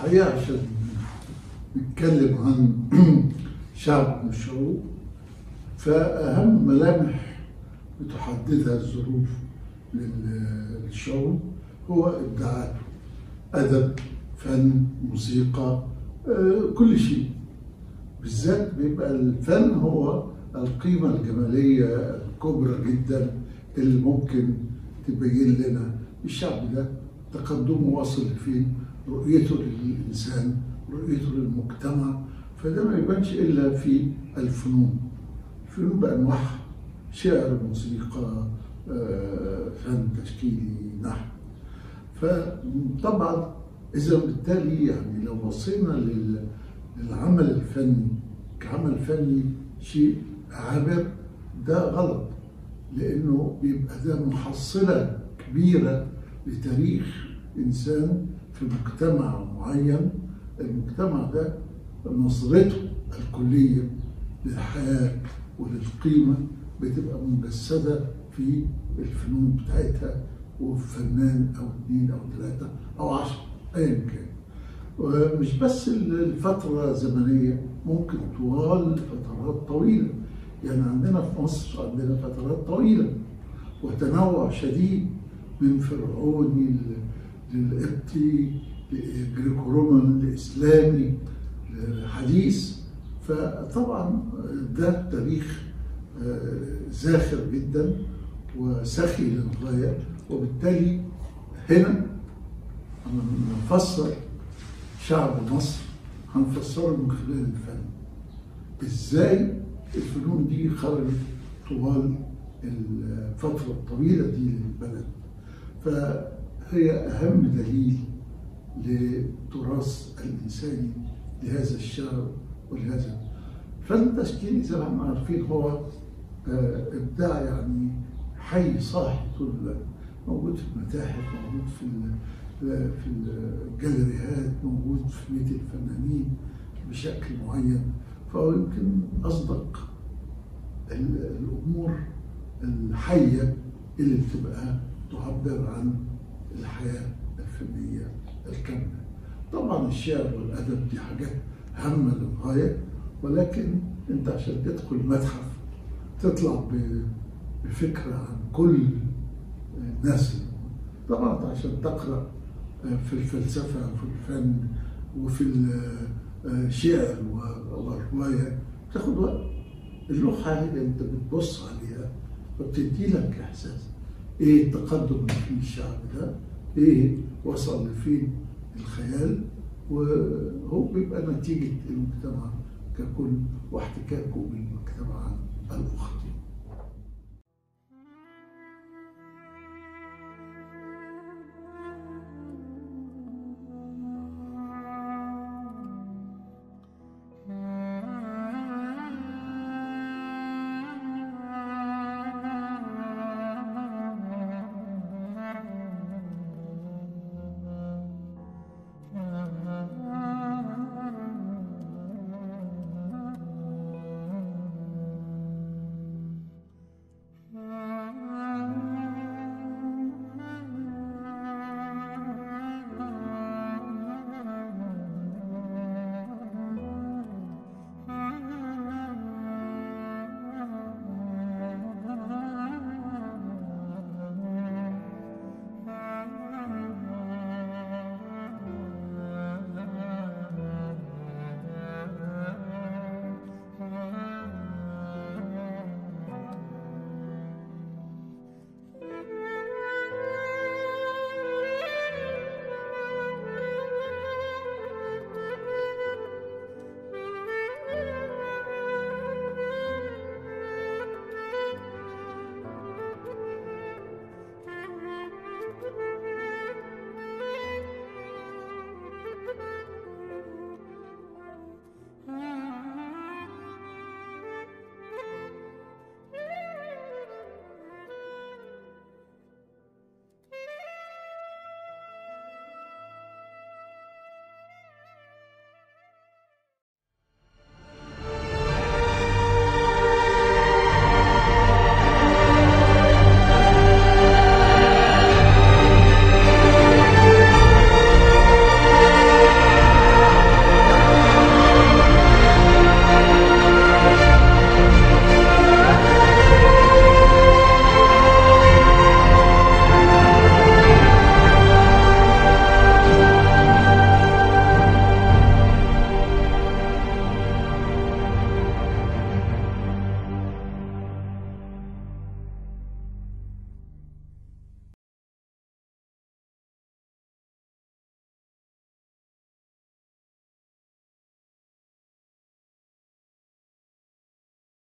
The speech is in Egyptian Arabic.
الحقيقة عشان نتكلم عن شعب من الشعوب فأهم ملامح بتحددها الظروف للشعوب هو إبداعاته أدب فن موسيقى آه، كل شيء بالذات بيبقى الفن هو القيمة الجمالية الكبرى جدا اللي ممكن تبين لنا الشعب ده تقدمه واصل لفين رؤيته للإنسان رؤيته للمجتمع فده ما يبانش إلا في الفنون الفنون بأنواعها شعر موسيقى آه، فن تشكيلي نحو فطبعا إذا بالتالي يعني لو بصينا لل- للعمل الفني كعمل فني شيء عابر ده غلط لأنه بيبقى ده محصلة كبيرة لتاريخ إنسان في مجتمع معين المجتمع ده نظرته الكلية للحياة وللقيمة بتبقى مجسدة في الفنون بتاعتها وفنان أو اثنين أو ثلاثة أو عشرة أيا كان ومش بس الفترة زمنية ممكن طوال فترات طويلة يعني عندنا في مصر عندنا فترات طويلة وتنوع شديد من فرعوني ل- للقبطي لجريكو رومان لإسلامي لحديث فطبعا ده تاريخ آه، زاخر جدا وسخي للغاية وبالتالي هنا لما نفسر شعب مصر هنفسره من خلال الفن ازاي الفنون دي خرجت طوال الفترة الطويلة دي للبلد فهي أهم دليل لتراث الإنساني لهذا الشعب ولهذا الفن التشكيلي زي ما احنا عارفين هو آه، إبداع يعني حي صاحي طول الوقت موجود في المتاحف موجود في ال- في الجاليريات موجود في بيت الفنانين بشكل معين فهو يمكن أصدق ال- الأمور الحية اللي بتبقى تعبر عن الحياة الفنية الكاملة طبعا الشعر والأدب دي حاجات هامة للغاية ولكن أنت عشان تدخل متحف تطلع ب- بفكرة عن كل الناس اللي موجودة. طبعا أنت عشان تقرأ في الفلسفة وفي الفن وفي الشعر والرواية بتاخد وقت اللوحة هي انت بتبص عليها فبتدي لك احساس ايه التقدم اللي فيه الشعب ده ايه وصل لفين الخيال وهو بيبقى نتيجة المجتمع ككل واحتكاكه بالمجتمع الأخرى